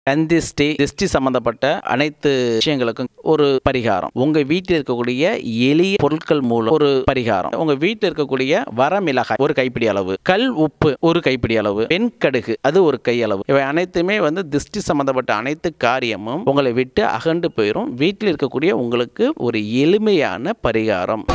கந்திஷ்டி திஷ்டி சம்பந்தப்பட்ட அனைத்து விஷயங்களுக்கும் ஒரு பரிகாரம் உங்க வீட்டில் இருக்கக்கூடிய எளிய பொருட்கள் மூலம் ஒரு பரிகாரம் உங்க வீட்டில் இருக்கக்கூடிய வரமிளகாய் ஒரு கைப்பிடி அளவு கல் உப்பு ஒரு கைப்பிடி அளவு வெண்கடுகு அது ஒரு கை அளவு இவை அனைத்துமே வந்து திஷ்டி சம்பந்தப்பட்ட அனைத்து காரியமும் உங்களை விட்டு அகண்டு போயிடும் வீட்டில் இருக்கக்கூடிய உங்களுக்கு ஒரு எளிமையான பரிகாரம்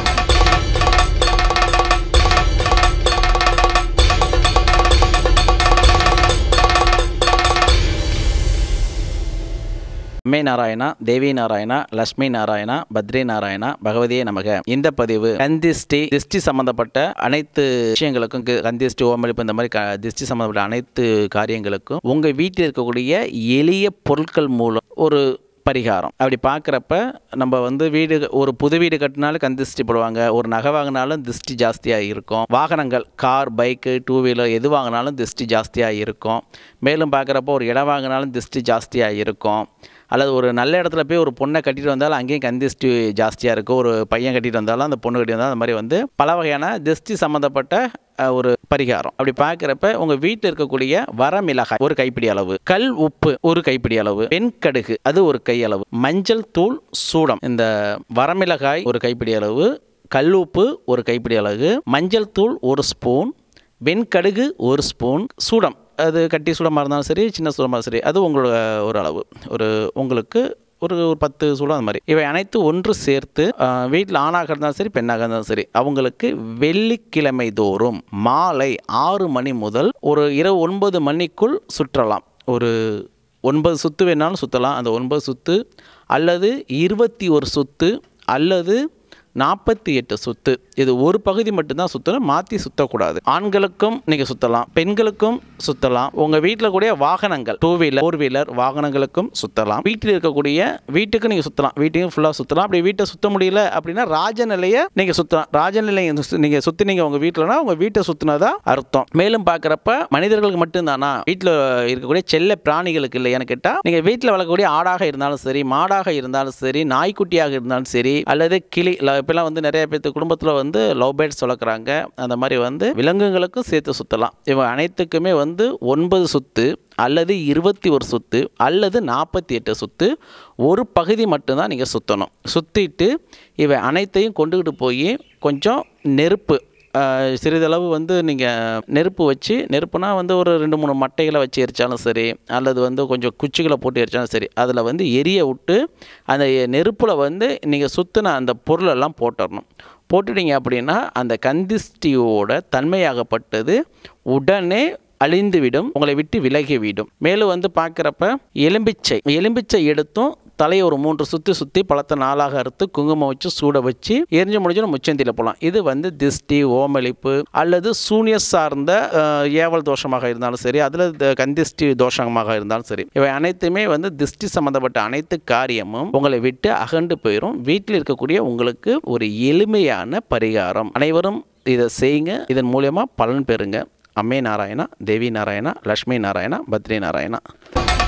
அம்மே நாராயணா தேவி நாராயணா லட்சுமி நாராயணா பத்ரி நாராயணா பகவதியே நமக இந்த பதிவு கந்திஷ்டி திஷ்டி சம்பந்தப்பட்ட அனைத்து விஷயங்களுக்கும் கு- கந்திஷ்டி ஓமளிப்பு இந்த மாதிரி க- திஷ்டி சம்பந்தப்பட்ட அனைத்து காரியங்களுக்கும் உங்கள் வீட்டில் இருக்கக்கூடிய எளிய பொருட்கள் மூலம் ஒரு பரிகாரம் அப்படி பார்க்குறப்ப நம்ம வந்து வீடு ஒரு புது வீடு கட்டினாலும் கண் திருஷ்டி போடுவாங்க ஒரு நகை வாங்கினாலும் திருஷ்டி ஜாஸ்தியாக இருக்கும் வாகனங்கள் கார் பைக்கு டூ வீலர் எது வாங்கினாலும் திருஷ்டி ஜாஸ்தியாக இருக்கும் மேலும் பார்க்குறப்போ ஒரு இடம் வாங்கினாலும் திருஷ்டி ஜாஸ்தியாக இருக்கும் அல்லது ஒரு நல்ல இடத்துல போய் ஒரு பொண்ணை கட்டிட்டு வந்தாலும் அங்கேயும் கண் திருஷ்டி ஜாஸ்தியாக இருக்கும் ஒரு பையன் கட்டிட்டு வந்தாலும் அந்த பொண்ணு கட்டிட்டு வந்தாலும் அந்த மாதிரி வந்து பல வகையான திருஷ்டி சம்மந்தப்பட்ட அஹ், ஒரு பரிகாரம் அப்படி பார்க்குறப்ப உங்கள் வீட்டில் இருக்கக்கூடிய வரமிளகாய் ஒரு கைப்பிடி அளவு கல் உப்பு ஒரு கைப்பிடி அளவு வெண்கடுகு அது ஒரு கை அளவு மஞ்சள் தூள் சூடம் இந்த வரமிளகாய் ஒரு கைப்பிடி அளவு கல் உப்பு ஒரு கைப்பிடி அளவு மஞ்சள் தூள் ஒரு ஸ்பூன் வெண்கடுகு ஒரு ஸ்பூன் சூடம் அது கட்டி சூடமாக இருந்தாலும் சரி சின்ன சூடமாக சரி அது உங்களோட ஒரு அளவு ஒரு உங்களுக்கு ஒரு ஒரு பத்து சூடம் அந்த மாதிரி இவை அனைத்தும் ஒன்று சேர்த்து வீட்டில் ஆணாக இருந்தாலும் சரி பெண்ணாக இருந்தாலும் சரி அவங்களுக்கு வெள்ளிக்கிழமை தோறும் மாலை ஆறு மணி முதல் ஒரு இரவு ஒன்பது மணிக்குள் சுற்றலாம் ஒரு ஒன்பது சுத்து வேணாலும் சுற்றலாம் அந்த ஒன்பது சுத்து அல்லது இருபத்தி ஒரு சுத்து அல்லது நாற்பத்தி எட்டு சுத்து இது ஒரு பகுதி மட்டும்தான் சுற்றணும் மாற்றி சுற்றக்கூடாது ஆண்களுக்கும் நீங்கள் சுற்றலாம் பெண்களுக்கும் சுற்றலாம் உங்கள் வீட்டில் கூடிய வாகனங்கள் டூ வீலர் ஃபோர் வீலர் வாகனங்களுக்கும் சுற்றலாம் வீட்டில் இருக்கக்கூடிய வீட்டுக்கு நீங்கள் சுற்றலாம் வீட்டையும் ஃபுல்லாக சுற்றலாம் அப்படி வீட்டை சுற்ற முடியல அப்படின்னா ராஜநிலையை நீங்கள் சுற்றலாம் ராஜநிலையை நீங்கள் சுற்றினீங்க உங்கள் வீட்டில்னா உங்கள் வீட்டை சுற்றினதா அர்த்தம் மேலும் பார்க்குறப்ப மனிதர்களுக்கு மட்டும்தானா வீட்டில் இருக்கக்கூடிய செல்ல பிராணிகளுக்கு இல்லையான்னு கேட்டால் நீங்கள் வீட்டில் வளர்க்கக்கூடிய ஆடாக இருந்தாலும் சரி மாடாக இருந்தாலும் சரி நாய்க்குட்டியாக இருந்தாலும் சரி அல்லது கிளி ல- இப்பெல்லாம் வந்து நிறைய பேர்த்து குடும்பத்தில் வந்து லவ் பேர்ட்ஸ் வளர்க்குறாங்க அந்த மாதிரி வந்து விலங்குகளுக்கும் சேர்த்து சுற்றலாம் இவங்க அனைத்துக்குமே வந்து ஒன்பது சுத்து அல்லது இருபத்தி ஒரு சுத்து அல்லது நாற்பத்தி எட்டு சுத்து ஒரு பகுதி மட்டும்தான் நீங்கள் சுற்றணும் சுற்றிட்டு இவை அனைத்தையும் கொண்டுக்கிட்டு போய் கொஞ்சம் நெருப்பு ஆஹ் சிறிதளவு வந்து நீங்கள் நெருப்பு வச்சு நெருப்புனா வந்து ஒரு ரெண்டு மூணு மட்டைகளை வச்சு எரிச்சாலும் சரி அல்லது வந்து கொஞ்சம் குச்சிகளை போட்டு எரிச்சாலும் சரி அதில் வந்து எரிய விட்டு அந்த நெருப்பில் வந்து நீங்கள் சுற்றின அந்த பொருளெல்லாம் போட்டுடணும் போட்டுட்டீங்க அப்படின்னா அந்த கந்திஷ்டியோட தன்மையாகப்பட்டது உடனே அழிந்துவிடும் உங்களை விட்டு விலகிவிடும் மேலும் வந்து பார்க்குறப்ப எலும்பிச்சை எலும்பிச்சை எடுத்தும் தலையை ஒரு மூன்று சுற்றி சுற்றி பழத்தை நாளாக அறுத்து குங்குமம் வச்சு சூட வச்சு எரிஞ்சு முடிஞ்சு முச்சந்தியில் போகலாம் இது வந்து திஷ்டி ஓமளிப்பு அல்லது சூனிய சார்ந்த அஹ், ஏவல் தோஷமாக இருந்தாலும் சரி அதில் கந்திஷ்டி தோஷமாக இருந்தாலும் சரி இவை அனைத்துமே வந்து திஷ்டி சம்பந்தப்பட்ட அனைத்து காரியமும் உங்களை விட்டு அகண்டு போயிடும் வீட்டில் இருக்கக்கூடிய உங்களுக்கு ஒரு எளிமையான பரிகாரம் அனைவரும் இதை செய்யுங்க இதன் மூலியமாக பலன் பெறுங்க அம்மே நாராயணா தேவி நாராயணா லக்ஷ்மி நாராயணா பத்ரி நாராயணா